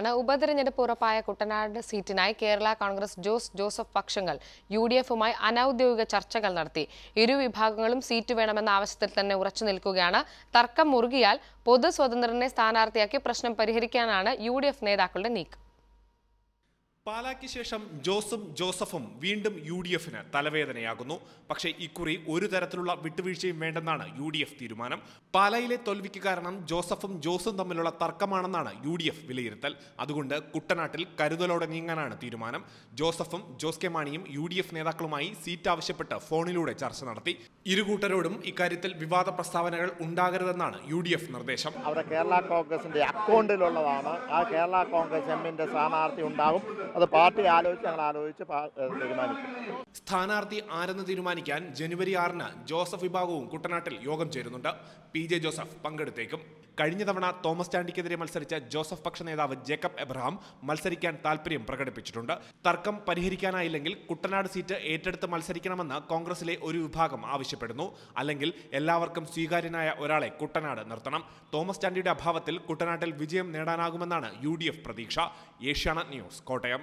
ആണ് ഉപതെരഞ്ഞെടുപ്പ് ഉറപ്പായ കുട്ടനാട് സീറ്റിനായി കേരള കോൺഗ്രസ് ജോസ് ജോസഫ് പക്ഷങ്ങൾ യു ഡി എഫുമായി അനൌദ്യോഗിക ചർച്ചകൾ നടത്തി ഇരു വിഭാഗങ്ങളും സീറ്റ് വേണമെന്ന ആവശ്യത്തിൽ തന്നെ ഉറച്ചു നിൽക്കുകയാണ് തർക്കം മുറുകിയാൽ പൊതു സ്വതന്ത്രനെ സ്ഥാനാർത്ഥിയാക്കി പ്രശ്നം പരിഹരിക്കാനാണ് യു ഡി എഫ് നേതാക്കളുടെ നീക്കം പാലാക്ക് ശേഷം ജോസും ജോസഫും വീണ്ടും യു ഡി എഫിന് തലവേദനയാകുന്നു പക്ഷേ ഇക്കുറി ഒരു തരത്തിലുള്ള വിട്ടുവീഴ്ചയും വേണ്ടെന്നാണ് യു ഡി എഫ് തീരുമാനം പാലായിലെ തോൽവിക്ക് കാരണം ജോസഫും ജോസും തമ്മിലുള്ള തർക്കമാണെന്നാണ് യു ഡി എഫ് വിലയിരുത്തൽ അതുകൊണ്ട് കുട്ടനാട്ടിൽ കരുതലോടെ നീങ്ങാനാണ് തീരുമാനം ജോസഫും ജോസ് കെ മാണിയും യു ഡി എഫ് നേതാക്കളുമായി സീറ്റ് ആവശ്യപ്പെട്ട് ഫോണിലൂടെ ചർച്ച നടത്തി ഇരുകൂട്ടരോടും ഇക്കാര്യത്തിൽ വിവാദ പ്രസ്താവനകൾ ഉണ്ടാകരുതെന്നാണ് യു ഡി എഫ് നിർദ്ദേശം അവിടെ കേരള കോൺഗ്രസിന്റെ അക്കൗണ്ടിലുള്ളതാണ് ആ കേരള കോൺഗ്രസ് എമ്മിന്റെ സ്ഥാനാർത്ഥി ഉണ്ടാകും അത് പാർട്ടി ആലോചിച്ച് ഞങ്ങൾ ആലോചിച്ച് പാ- ഏഹ് തീരുമാനിക്കും സ്ഥാനാർത്ഥി ആരെന്ന് തീരുമാനിക്കാൻ ജനുവരി ആറിന് ജോസഫ് വിഭാഗവും കുട്ടനാട്ടിൽ യോഗം ചേരുന്നുണ്ട് പി ജെ ജോസഫ് പങ്കെടുത്തേക്കും കഴിഞ്ഞ തവണ തോമസ് ചാണ്ടിക്കെതിരെ മത്സരിച്ച ജോസഫ് പക്ഷ നേതാവ് ജേക്കബ് എബ്രഹാം മത്സരിക്കാൻ താൽപര്യം പ്രകടിപ്പിച്ചിട്ടുണ്ട് തർക്കം പരിഹരിക്കാനായില്ലെങ്കിൽ കുട്ടനാട് സീറ്റ് ഏറ്റെടുത്ത് മത്സരിക്കണമെന്ന് കോൺഗ്രസിലെ ഒരു വിഭാഗം ആവശ്യപ്പെടുന്നു അല്ലെങ്കിൽ എല്ലാവർക്കും സ്വീകാര്യനായ ഒരാളെ കുട്ടനാട് നിർത്തണം തോമസ് ചാണ്ടിയുടെ അഭാവത്തിൽ കുട്ടനാട്ടിൽ വിജയം നേടാനാകുമെന്നാണ് യു പ്രതീക്ഷ ഏഷ്യാനെറ്റ് ന്യൂസ് കോട്ടയം